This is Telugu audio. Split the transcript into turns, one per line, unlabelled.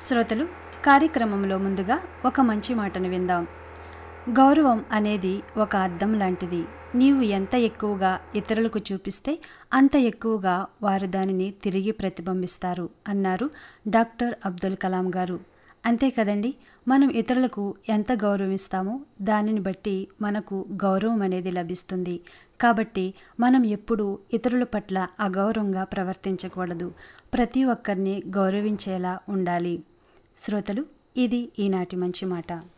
శ్రోతలు కార్యక్రమంలో ముందుగా ఒక మంచి మాటను విందాం గౌరవం అనేది ఒక అద్దం లాంటిది నీవు ఎంత ఎక్కువగా ఇతరులకు చూపిస్తే అంత ఎక్కువగా వారు దానిని తిరిగి ప్రతిబింబిస్తారు అన్నారు డాక్టర్ అబ్దుల్ కలాం గారు అంతే కదండి మనం ఇతరులకు ఎంత గౌరవిస్తామో దానిని బట్టి మనకు గౌరవం అనేది లభిస్తుంది కాబట్టి మనం ఎప్పుడూ ఇతరుల పట్ల అగౌరవంగా ప్రవర్తించకూడదు ప్రతి ఒక్కరిని గౌరవించేలా ఉండాలి శ్రోతలు ఇది ఈనాటి మంచి మాట